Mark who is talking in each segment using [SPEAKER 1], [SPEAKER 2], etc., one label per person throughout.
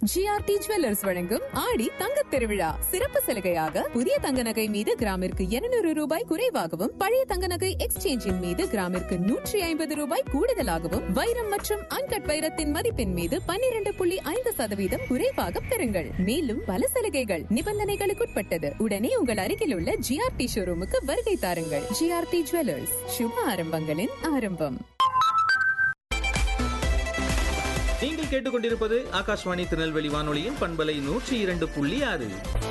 [SPEAKER 1] GRT jewellers வழங்கும் ஆடி தங்கத் திருவிழா சிறப்பு சலுகையாக புதிய தங்க நகை மீது கிராமிற்கு 200 ரூபாய் குறைவாகவும் பழைய தங்க நகை எக்ஸ்சேஞ்சின் மீது கிராமிற்கு நூற்றி ஐம்பது ரூபாய் கூடுதலாகவும் வைரம் மற்றும் அன்கட் வைரத்தின் மதிப்பின் மீது 12.5% புள்ளி ஐந்து சதவீதம் குறைவாக பெறுங்கள் மேலும் பல சலுகைகள் நிபந்தனைகளுக்குட்பட்டது உடனே உங்கள் அருகில் உள்ள ஜிஆர்டி ஷோரூமுக்கு வருகை தாருங்கள் ஜிஆர்டி ஜுவல்லர்ஸ் சுப ஆரம்பங்களின் ஆரம்பம்
[SPEAKER 2] நீங்கள் கேட்டுக்கொண்டிருப்பது ஆகாஷ்வாணி திருநெல்வேலி வானொலியின் பண்பலை நூற்றி இரண்டு புள்ளி ஆறு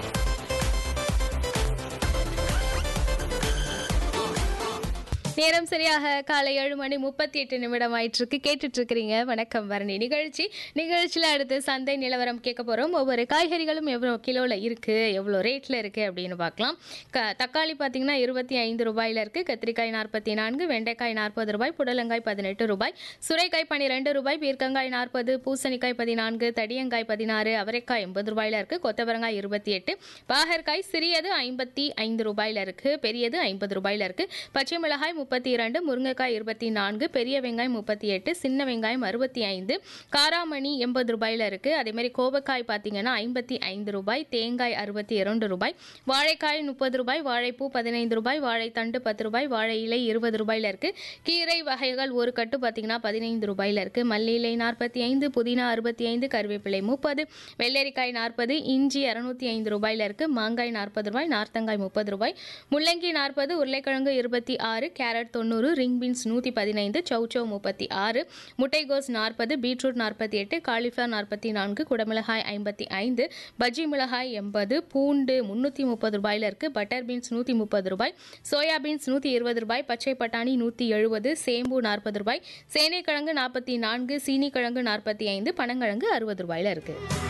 [SPEAKER 3] நேரம் சரியாக காலை ஏழு மணி முப்பத்தி எட்டு நிமிடம் ஆயிட்டிருக்கு கேட்டுட்டு இருக்கிறீங்க வணக்கம் வரணி நிகழ்ச்சி நிகழ்ச்சியில் அடுத்து சந்தை நிலவரம் கேட்க போகிறோம் ஒவ்வொரு காய்கறிகளும் எவ்வளோ கிலோவில் இருக்குது எவ்வளோ ரேட்டில் இருக்குது அப்படின்னு பார்க்கலாம் க தக்காளி பார்த்தீங்கன்னா இருபத்தி ஐந்து ரூபாயில் இருக்குது கத்திரிக்காய் நாற்பத்தி நான்கு வெண்டைக்காய் நாற்பது ரூபாய் புடலங்காய் பதினெட்டு ரூபாய் சுரைக்காய் பன்னிரெண்டு ரூபாய் பீர்க்கங்காய் நாற்பது பூசணிக்காய் பதினான்கு தடியங்காய் பதினாறு அவரைக்காய் எண்பது ரூபாயில் இருக்குது கொத்தவரங்காய் இருபத்தி எட்டு பாகற்காய் சிறியது ஐம்பத்தி ஐந்து ரூபாயில் இருக்குது பெரியது ஐம்பது ரூபாயில் இருக்குது பச்சை மிளகாய் முப்பத்தி இரண்டு முருங்கைக்காய் இருபத்தி நான்கு பெரிய வெங்காயம் முப்பத்தி எட்டு சின்ன வெங்காயம் அறுபத்தி ஐந்து காராமணி எண்பது ரூபாயில் இருக்குது அதே மாதிரி கோவக்காய் பார்த்தீங்கன்னா ஐம்பத்தி ஐந்து ரூபாய் தேங்காய் அறுபத்தி இரண்டு ரூபாய் வாழைக்காய் முப்பது ரூபாய் வாழைப்பூ பதினைந்து ரூபாய் வாழைத்தண்டு பத்து ரூபாய் வாழை இலை இருபது ரூபாயில் இருக்குது கீரை வகைகள் ஒரு கட்டு பார்த்தீங்கன்னா பதினைந்து ரூபாயில் இருக்குது மல்லி இலை நாற்பத்தி ஐந்து புதினா அறுபத்தி ஐந்து கருவேப்பிலை முப்பது வெள்ளரிக்காய் நாற்பது இஞ்சி இரநூத்தி ஐந்து ரூபாயில் இருக்குது மாங்காய் நாற்பது ரூபாய் நார்த்தங்காய் முப்பது ரூபாய் முள்ளங்கி நாற்பது உருளைக்கிழங்கு இருபத்தி ஆறு கேரட் தொண்ணூறு ரிங் பீன்ஸ் நூற்றி பதினைந்து சௌச்சௌ முப்பத்தி ஆறு முட்டைகோஸ் நாற்பது பீட்ரூட் நாற்பத்தி எட்டு காலிஃப்ளவர் நாற்பத்தி நான்கு குடமிளகாய் ஐம்பத்தி ஐந்து பஜ்ஜி மிளகாய் எண்பது பூண்டு முந்நூற்றி முப்பது ரூபாயில் இருக்குது பட்டர் பீன்ஸ் நூற்றி முப்பது ரூபாய் சோயா பீன்ஸ் நூற்றி இருபது ரூபாய் பச்சை பட்டாணி நூற்றி எழுபது சேம்பு நாற்பது ரூபாய் சேனைக்கிழங்கு நாற்பத்தி நான்கு சீனிக்கிழங்கு நாற்பத்தி ஐந்து பனங்கிழங்கு அறுபது ரூபாயில் இருக்குது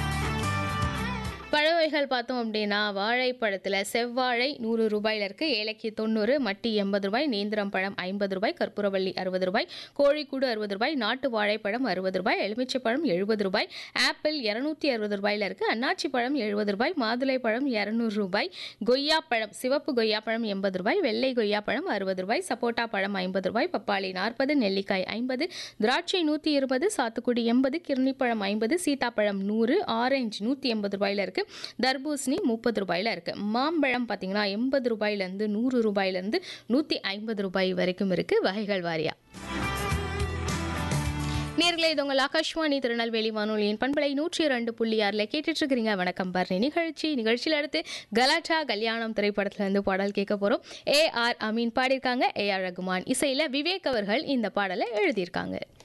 [SPEAKER 3] பழ வகைகள் பார்த்தோம் அப்படின்னா வாழைப்பழத்தில் செவ்வாழை நூறு ரூபாயில் இருக்குது ஏலக்கி தொண்ணூறு மட்டி எண்பது ரூபாய் நேந்திரம் பழம் ஐம்பது ரூபாய் கற்பூரவள்ளி அறுபது ரூபாய் கோழிக்கூடு அறுபது ரூபாய் நாட்டு வாழைப்பழம் அறுபது ரூபாய் எலுமிச்சை பழம் எழுபது ரூபாய் ஆப்பிள் இரநூத்தி அறுபது ரூபாயில் இருக்குது அன்னாச்சி பழம் எழுபது ரூபாய் மாதுளை பழம் இரநூறு ரூபாய் கொய்யா பழம் சிவப்பு கொய்யா பழம் எண்பது ரூபாய் வெள்ளை கொய்யா பழம் அறுபது ரூபாய் சப்போட்டா பழம் ஐம்பது ரூபாய் பப்பாளி நாற்பது நெல்லிக்காய் ஐம்பது திராட்சை நூற்றி இருபது சாத்துக்குடி எண்பது கிர்ணிப்பழம் ஐம்பது சீதாப்பழம் நூறு ஆரஞ்சு நூற்றி எண்பது ரூபாயில் இருக்குது தர்பூசணி முப்பது ரூபாயில் இருக்குது மாம்பழம் பார்த்தீங்கன்னா எண்பது ரூபாயிலேருந்து நூறு ரூபாயிலேருந்து நூற்றி ஐம்பது ரூபாய் வரைக்கும் இருக்குது வகைகள் வாரியா நேர்களை இது உங்கள் ஆகாஷ்வாணி திருநெல்வேலி வானொலியின் பண்பலை நூற்றி இரண்டு புள்ளி ஆறில் கேட்டுட்டு இருக்கிறீங்க வணக்கம் பர்ணி நிகழ்ச்சி நிகழ்ச்சியில் அடுத்து கலாட்டா கல்யாணம் திரைப்படத்துல இருந்து பாடல் கேட்க போகிறோம் ஏ ஆர் அமீன் பாடியிருக்காங்க ஏ ஆர் ரகுமான் இசையில் விவேக் அவர்கள் இந்த பாடலை எழுதியிருக்காங்க